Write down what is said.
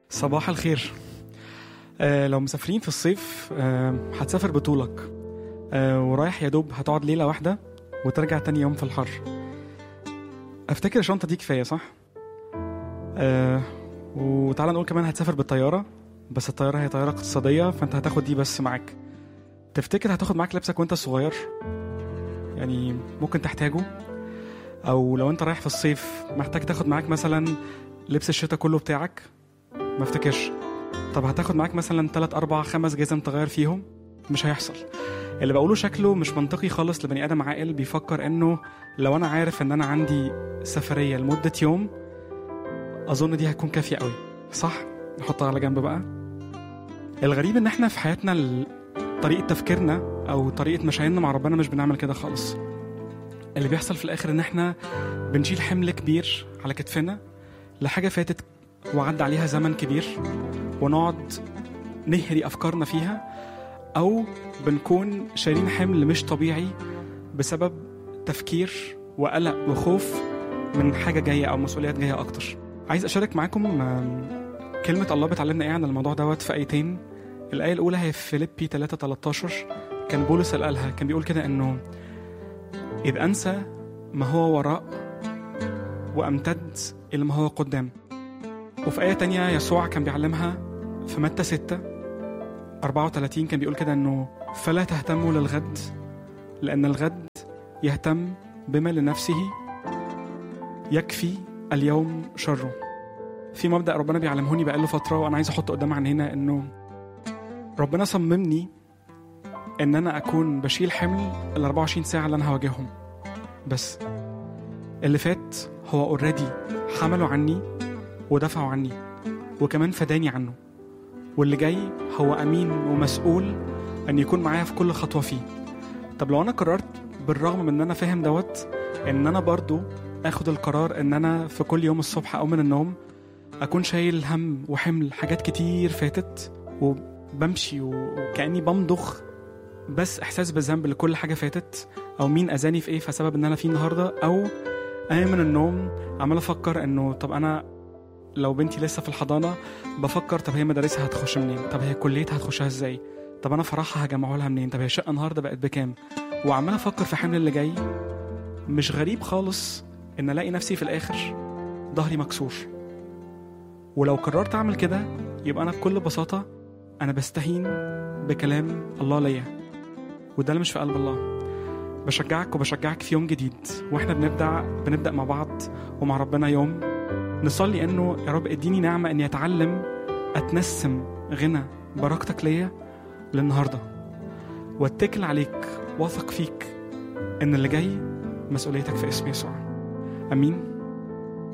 صباح الخير آه لو مسافرين في الصيف آه هتسافر بطولك آه ورايح يا دوب هتقعد ليلة واحدة وترجع تاني يوم في الحر افتكر الشنطة دي كفاية صح؟ آه وتعالى نقول كمان هتسافر بالطيارة بس الطيارة هي طيارة اقتصادية فانت هتاخد دي بس معاك تفتكر هتاخد معاك لبسك وانت صغير؟ يعني ممكن تحتاجه او لو انت رايح في الصيف محتاج تاخد معاك مثلا لبس الشتاء كله بتاعك ما افتكرش طب هتاخد معاك مثلا 3 4 5 جزم تغير فيهم مش هيحصل اللي بقوله شكله مش منطقي خالص لبني ادم عاقل بيفكر انه لو انا عارف ان انا عندي سفريه لمده يوم اظن دي هتكون كافيه قوي صح نحطها على جنب بقى الغريب ان احنا في حياتنا ال- طريقه تفكيرنا او طريقه مشاعرنا مع ربنا مش بنعمل كده خالص اللي بيحصل في الاخر ان احنا بنشيل حمل كبير على كتفنا لحاجه فاتت وعدى عليها زمن كبير ونقعد نهري افكارنا فيها او بنكون شايلين حمل مش طبيعي بسبب تفكير وقلق وخوف من حاجه جايه او مسؤوليات جايه اكتر عايز اشارك معاكم آم، كلمه الله بتعلمنا ايه عن الموضوع دوت في ايتين الايه الاولى هي في فيليبي 3 13 كان بولس اللي قالها كان بيقول كده انه اذ انسى ما هو وراء وامتد الى ما هو قدام وفي آية تانية يسوع كان بيعلمها في متى 6 34 كان بيقول كده انه فلا تهتموا للغد لأن الغد يهتم بما لنفسه يكفي اليوم شره في مبدأ ربنا بيعلمهوني بقاله فترة وأنا عايز أحطه قدام عينينا إنه ربنا صممني إن أنا أكون بشيل حمل ال 24 ساعة اللي أنا هواجههم بس اللي فات هو اوريدي حمله عني ودفعوا عني وكمان فداني عنه واللي جاي هو امين ومسؤول ان يكون معايا في كل خطوه فيه طب لو انا قررت بالرغم من ان انا فاهم دوت ان انا برضو اخد القرار ان انا في كل يوم الصبح او من النوم اكون شايل هم وحمل حاجات كتير فاتت وبمشي وكاني بمضخ بس احساس بالذنب لكل حاجه فاتت او مين اذاني في ايه فسبب ان انا فيه النهارده او قايم من النوم عمال افكر انه طب انا لو بنتي لسه في الحضانه بفكر طب هي مدارسها هتخش منين طب هي كليتها هتخشها ازاي طب انا فرحها هجمعه لها منين طب هي الشقه النهارده بقت بكام وعمال افكر في حمل اللي جاي مش غريب خالص ان الاقي نفسي في الاخر ظهري مكسور ولو قررت اعمل كده يبقى انا بكل بساطه انا بستهين بكلام الله ليا وده اللي مش في قلب الله بشجعك وبشجعك في يوم جديد واحنا بنبدا بنبدا مع بعض ومع ربنا يوم نصلي انه يا رب اديني نعمه اني اتعلم اتنسم غنى بركتك ليا للنهارده واتكل عليك واثق فيك ان اللي جاي مسؤوليتك في اسم يسوع امين